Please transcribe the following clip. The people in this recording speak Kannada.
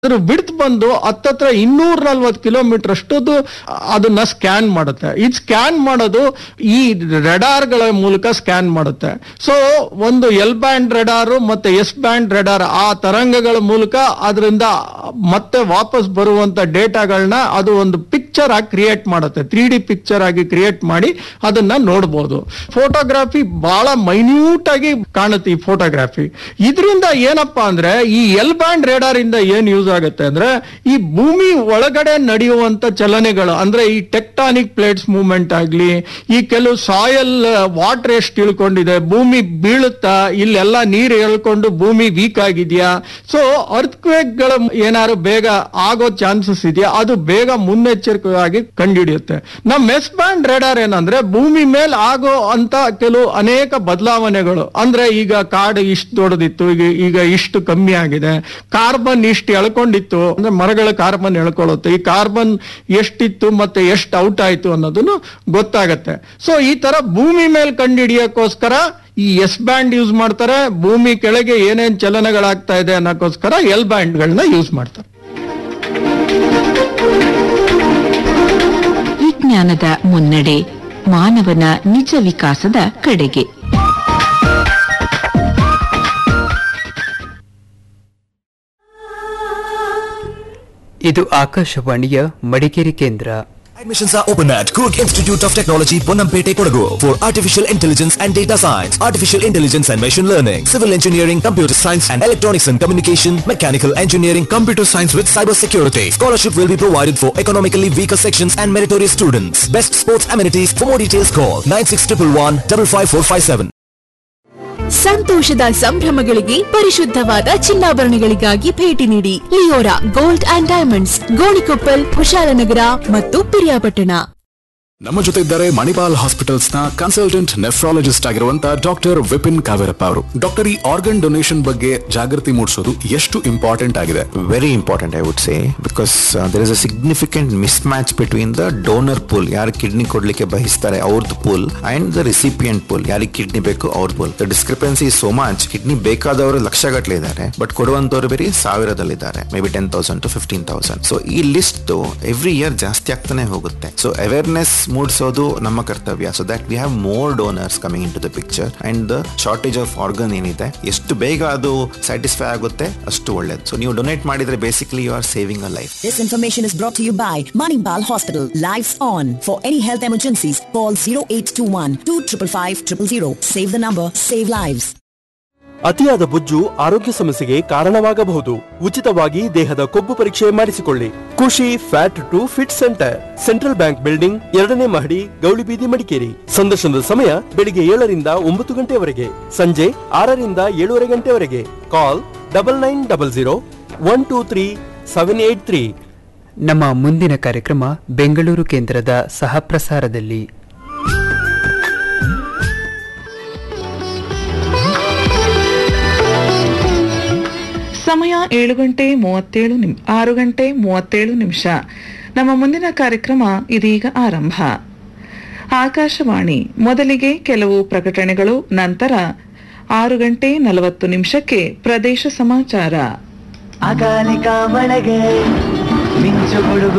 ಅದ್ರ ಬಿಡ್ತ್ ಬಂದು ಹತ್ತತ್ರ ಇನ್ನೂರ ನಲ್ವತ್ತು ಕಿಲೋಮೀಟರ್ ಅಷ್ಟದ್ದು ಅದನ್ನ ಸ್ಕ್ಯಾನ್ ಮಾಡುತ್ತೆ ಇದು ಸ್ಕ್ಯಾನ್ ಮಾಡೋದು ಈ ರೆಡಾರ್ಗಳ ಮೂಲಕ ಸ್ಕ್ಯಾನ್ ಮಾಡುತ್ತೆ ಸೊ ಒಂದು ಎಲ್ ಬ್ಯಾಂಡ್ ರೆಡಾರು ಮತ್ತೆ ಎಸ್ ಬ್ಯಾಂಡ್ ರೆಡಾರ್ ಆ ತರಂಗಗಳ ಮೂಲಕ ಅದರಿಂದ ಮತ್ತೆ ವಾಪಸ್ ಬರುವಂತ ಡೇಟಾಗಳನ್ನ ಅದು ಒಂದು ಪಿಕ್ಚರ್ ಆಗಿ ಕ್ರಿಯೇಟ್ ಮಾಡುತ್ತೆ ತ್ರೀ ಡಿ ಪಿಕ್ಚರ್ ಆಗಿ ಕ್ರಿಯೇಟ್ ಮಾಡಿ ಅದನ್ನ ನೋಡ್ಬೋದು ಫೋಟೋಗ್ರಫಿ ಬಹಳ ಮೈನ್ಯೂಟ್ ಆಗಿ ಕಾಣುತ್ತೆ ಈ ಫೋಟೋಗ್ರಫಿ ಇದರಿಂದ ಏನಪ್ಪಾ ಅಂದ್ರೆ ಈ ಎಲ್ ಬ್ಯಾಂಡ್ ರೇಡಾರ್ ಇಂದ ಏನ್ ಯೂಸ್ ಆಗುತ್ತೆ ಅಂದ್ರೆ ಈ ಭೂಮಿ ಒಳಗಡೆ ನಡೆಯುವಂತ ಚಲನೆಗಳು ಅಂದ್ರೆ ಈ ಟೆಕ್ಟಾನಿಕ್ ಪ್ಲೇಟ್ಸ್ ಮೂವ್ಮೆಂಟ್ ಆಗ್ಲಿ ಈ ಕೆಲವು ಸಾಯಲ್ ವಾಟರ್ ಎಷ್ಟು ಇಳ್ಕೊಂಡಿದೆ ಭೂಮಿ ಬೀಳುತ್ತಾ ಇಲ್ಲೆಲ್ಲ ನೀರು ಎಳ್ಕೊಂಡು ಭೂಮಿ ವೀಕ್ ಆಗಿದ್ಯಾ ಸೊ ಗಳ ಏನಾದ್ರು ಬೇಗ ಆಗೋ ಚಾನ್ಸಸ್ ಇದೆಯಾ ಅದು ಬೇಗ ಮುನ್ನೆಚ್ಚರಿಕೆಯಾಗಿ ಕಂಡುಹಿಡಿಯುತ್ತೆ ನಮ್ಮ ಎಸ್ ಬ್ಯಾಂಡ್ ರೇಡಾರ್ ಏನಂದ್ರೆ ಭೂಮಿ ಮೇಲೆ ಆಗೋ ಅಂತ ಕೆಲವು ಅನೇಕ ಬದಲಾವಣೆಗಳು ಅಂದ್ರೆ ಈಗ ಕಾಡು ಇಷ್ಟು ದೊಡ್ಡದಿತ್ತು ಈಗ ಈಗ ಇಷ್ಟು ಕಮ್ಮಿ ಆಗಿದೆ ಕಾರ್ಬನ್ ಇಷ್ಟು ಎಳ್ಕೊಂಡಿತ್ತು ಅಂದ್ರೆ ಮರಗಳ ಕಾರ್ಬನ್ ಎಳ್ಕೊಳ್ಳುತ್ತೆ ಈ ಕಾರ್ಬನ್ ಎಷ್ಟಿತ್ತು ಮತ್ತೆ ಎಷ್ಟು ಔಟ್ ಆಯ್ತು ಅನ್ನೋದನ್ನು ಗೊತ್ತಾಗತ್ತೆ ಸೊ ಈ ತರ ಭೂಮಿ ಮೇಲೆ ಕಂಡುಹಿಡಿಯೋಕ್ಕೋಸ್ಕರ ಈ ಎಸ್ ಬ್ಯಾಂಡ್ ಯೂಸ್ ಮಾಡ್ತಾರೆ ಭೂಮಿ ಕೆಳಗೆ ಏನೇನ್ ಚಲನಗಳಾಗ್ತಾ ಇದೆ ಅನ್ನೋಕ್ಕೋಸ್ಕರ ಎಲ್ ಬ್ಯಾಂಡ್ಗಳನ್ನ ಯೂಸ್ ಮಾಡ್ತಾರೆ ವಿಜ್ಞಾನದ ಮುನ್ನಡೆ ಮಾನವನ ನಿಜ ವಿಕಾಸದ ಕಡೆಗೆ ಇದು ಆಕಾಶವಾಣಿಯ ಮಡಿಕೇರಿ ಕೇಂದ್ರ Admissions are open at Coorg Institute of Technology, Ponampete, Kodagu for Artificial Intelligence and Data Science, Artificial Intelligence and Machine Learning, Civil Engineering, Computer Science and Electronics and Communication, Mechanical Engineering, Computer Science with Cyber Security. Scholarship will be provided for economically weaker sections and meritorious students. Best sports amenities. For more details call 96111 55457. ಸಂತೋಷದ ಸಂಭ್ರಮಗಳಿಗೆ ಪರಿಶುದ್ಧವಾದ ಚಿನ್ನಾಭರಣಗಳಿಗಾಗಿ ಭೇಟಿ ನೀಡಿ Leora gold and diamonds Gonikoppal Kushalnagar ಮತ್ತು ಪಿರಿಯಾಪಟ್ಟಣ ನಮ್ಮ ಜೊತೆ ಇದ್ದಾರೆ ಮಣಿಪಾಲ್ ಹಾಸ್ಪಿಟಲ್ಸ್ ನ ಕನ್ಸಲ್ಟೆಂಟ್ ನೆಫ್ರಾಲಜಿಸ್ಟ್ ಆಗಿರುವಂತ ಡಾಕ್ಟರ್ ವಿಪಿನ್ ಕಾವೇರಪ್ಪ ಅವರು ಡಾಕ್ಟರ್ ಈ ಆರ್ಗನ್ ಡೊನೇಷನ್ ಬಗ್ಗೆ ಜಾಗೃತಿ ಮೂಡಿಸೋದು ಎಷ್ಟು ಇಂಪಾರ್ಟೆಂಟ್ ಆಗಿದೆ very important i would say because uh, there is a significant mismatch between the donor pool ಯಾರು ಕಿಡ್ನಿ ಕೊಡ್ಲಿಕ್ಕೆ ಬಯಸ್ತಾರೆ ಅವ್ರದ್ದು pool and the recipient pool ಯಾರಿಗೆ ಕಿಡ್ನಿ ಬೇಕು ಅವ್ರ pool the discrepancy so much kidney ಬೇಕಾದವರು ಲಕ್ಷಗಟ್ಟಲೆ ಇದ್ದಾರೆ ಬಟ್ ಕೊಡುವಂತವ್ರು ಬೇರೆ ಸಾವಿರದಲ್ಲಿದ್ದಾರೆ maybe ten thousand to fifteen thousand so ಈ ಲಿಸ್ಟ್ ಎವ್ರಿ ಇಯರ್ ಜಾಸ್ತಿ ಆಗ್ತಾನೆ ಹೋಗುತ್ತೆ ಸೊ ಅವೇರ್ನೆಸ್ ಮೂಡಿಸೋದು ನಮ್ಮ ಕರ್ತವ್ಯ so that we have more donors coming in to the picture and the shortage of organ ಏನಿದೆ ಎಷ್ಟು ಬೇಗ ಅದು ಸ್ಯಾಟಿಸ್ಫೈ ಆಗುತ್ತೆ ಅಷ್ಟು ಒಳ್ಳೇದು ಸೊ ನೀವು ಡೊನೇಟ್ ಮಾಡಿದ್ರೆ basically you are saving a life This information is brought to you by Manipal Hospital. Lives on. For any health emergencies, call 0821 255 000. Save the number, save lives. ಅತಿಯಾದ ಬೊಜ್ಜು ಆರೋಗ್ಯ ಸಮಸ್ಯೆಗೆ ಕಾರಣವಾಗಬಹುದು ಉಚಿತವಾಗಿ ದೇಹದ ಕೊಬ್ಬು ಪರೀಕ್ಷೆ ಮಾಡಿಸಿಕೊಳ್ಳಿ Khushi fat to fit centre central bank building ಎರಡನೇ ಮಹಡಿ ಗೌಳಿಬೀದಿ ಮಡಿಕೇರಿ ಸಂದರ್ಶನದ ಸಮಯ ಬೆಳಿಗ್ಗೆ ಏಳರಿಂದ ಒಂಬತ್ತು ಗಂಟೆವರೆಗೆ ಸಂಜೆ ಆರರಿಂದ ಏಳೂವರೆ ಗಂಟೆವರೆಗೆ call double nine double zero one two three seven eight three ನಮ್ಮ ಮುಂದಿನ ಕಾರ್ಯಕ್ರಮ ಬೆಂಗಳೂರು ಕೇಂದ್ರದ ಸಹಪ್ರಸಾರದಲ್ಲಿ ಸಮಯ ಏಳು ಗಂಟೆ ಮೂವತ್ತೇಳು ನಿಮ್ ಆರು ಗಂಟೆ ಮೂವತ್ತೇಳು ನಿಮಿಷ ನಮ್ಮ ಮುಂದಿನ ಕಾರ್ಯಕ್ರಮ ಇದೀಗ ಆರಂಭ ಆಕಾಶವಾಣಿ ಮೊದಲಿಗೆ ಕೆಲವು ಪ್ರಕಟಣೆಗಳು ನಂತರ ಆರು ಗಂಟೆ ನಲವತ್ತು ನಿಮಿಷಕ್ಕೆ ಪ್ರದೇಶ ಸಮಾಚಾರ ಅಕಾಲಿಕ ಮಳೆಗೆ ಮಿಂಚು ಗುಡುಗು